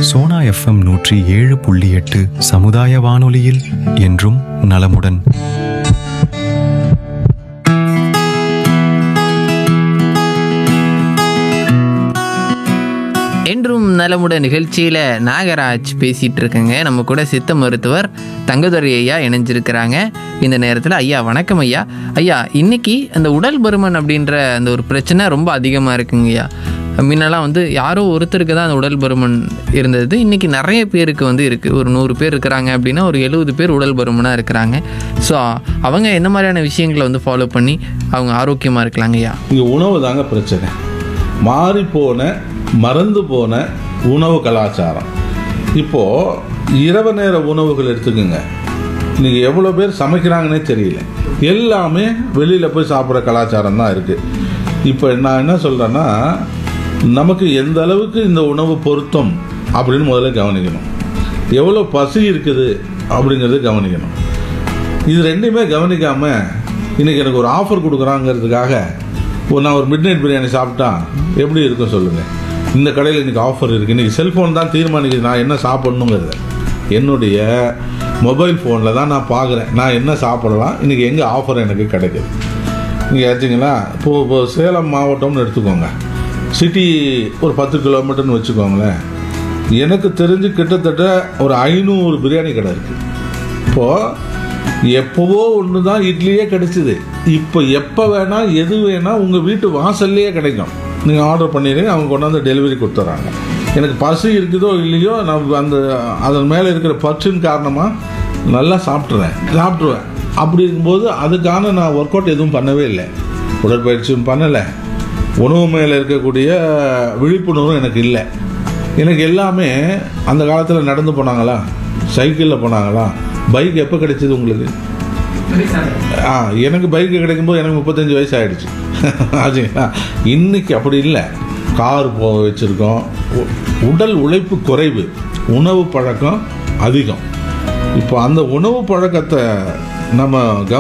Sona FM நூற்றி ஏழு புள்ளி எட்டு சமுதாய வானொலியில் என்றும் நலமுடன் என்றும் நலமுட நிகழ்ச்சியில் நாகராஜ் பேசிகிட்டு இருக்கேங்க நம்ம கூட சித்த மருத்துவர் தங்கதுரை ஐயா இணைஞ்சிருக்கிறாங்க இந்த நேரத்தில் ஐயா வணக்கம் ஐயா ஐயா இன்னைக்கு அந்த உடல் பருமன் அப்படின்ற அந்த ஒரு பிரச்சனை ரொம்ப அதிகமாக இருக்குங்க ஐயா முன்னெல்லாம் வந்து யாரோ ஒருத்தருக்கு தான் அந்த உடல் பருமன் இருந்தது இன்றைக்கி நிறைய பேருக்கு வந்து இருக்குது ஒரு நூறு பேர் இருக்கிறாங்க அப்படின்னா ஒரு எழுபது பேர் உடல் பருமனாக இருக்கிறாங்க ஸோ அவங்க என்ன மாதிரியான விஷயங்களை வந்து ஃபாலோ பண்ணி அவங்க ஆரோக்கியமாக இருக்கலாங்க ஐயா இங்கே உணவு தாங்க பிரச்சனை மாறி போன மறந்து போன உணவு கலாச்சாரம் இப்போ இரவு நேர உணவுகள் எடுத்துக்கோங்க இன்னைக்கு எவ்வளோ பேர் சமைக்கிறாங்கன்னே தெரியல எல்லாமே வெளியில் போய் சாப்பிட்ற கலாச்சாரம் தான் இருக்குது இப்போ நான் என்ன சொல்கிறேன்னா நமக்கு எந்த அளவுக்கு இந்த உணவு பொருத்தம் அப்படின்னு முதல்ல கவனிக்கணும் எவ்வளோ பசி இருக்குது அப்படிங்கிறது கவனிக்கணும் இது ரெண்டையுமே கவனிக்காம இன்னைக்கு எனக்கு ஒரு ஆஃபர் கொடுக்குறாங்கிறதுக்காக ஒரு நான் ஒரு மிட் நைட் பிரியாணி சாப்பிட்டா எப்படி இருக்கும் சொல்லுங்க இந்த கடையில் இன்னைக்கு ஆஃபர் இருக்கு இன்னைக்கு செல்ஃபோன் தான் தீர்மானிக்குது நான் என்ன சாப்பிடணுங்கிறத என்னுடைய மொபைல் ஃபோனில் தான் நான் பார்க்குறேன் நான் என்ன சாப்பிடலாம் இன்னைக்கு எங்கே ஆஃபர் எனக்கு கிடைக்குது நீங்கள் ஆச்சுங்களா இப்போ இப்போ சேலம் மாவட்டம்னு எடுத்துக்கோங்க சிட்டி ஒரு பத்து கிலோமீட்டர்னு வச்சுக்கோங்களேன் எனக்கு தெரிஞ்சு கிட்டத்தட்ட ஒரு ஐநூறு பிரியாணி கடை இருக்குது இப்போது எப்போவோ ஒன்று தான் இட்லியே கிடைச்சிது இப்போ எப்போ வேணால் எது வேணால் உங்கள் வீட்டு வாசல்லையே கிடைக்கும் நீங்கள் ஆர்டர் பண்ணிடுங்க அவங்க கொண்டாந்து டெலிவரி கொடுத்துட்றாங்க எனக்கு பசி இருக்குதோ இல்லையோ நான் அந்த அதன் மேலே இருக்கிற பற்றின் காரணமாக நல்லா சாப்பிட்ருவேன் சாப்பிட்ருவேன் அப்படி இருக்கும்போது அதுக்கான நான் ஒர்க் அவுட் எதுவும் பண்ணவே இல்லை உடற்பயிற்சியும் பண்ணலை உணவு மேலே இருக்கக்கூடிய விழிப்புணர்வும் எனக்கு இல்லை எனக்கு எல்லாமே அந்த காலத்தில் நடந்து போனாங்களா சைக்கிளில் போனாங்களா பைக் எப்போ கிடைச்சது உங்களுக்கு ஆ எனக்கு பைக்கு கிடைக்கும்போது எனக்கு முப்பத்தஞ்சு வயசு ஆயிடுச்சு ஆச்சுங்களா இன்னைக்கு அப்படி இல்லை கார் போ வச்சுருக்கோம் உ- உடல் உழைப்பு குறைவு உணவு பழக்கம் அதிகம் இப்போ அந்த உணவு பழக்கத்தை நம்ம கவ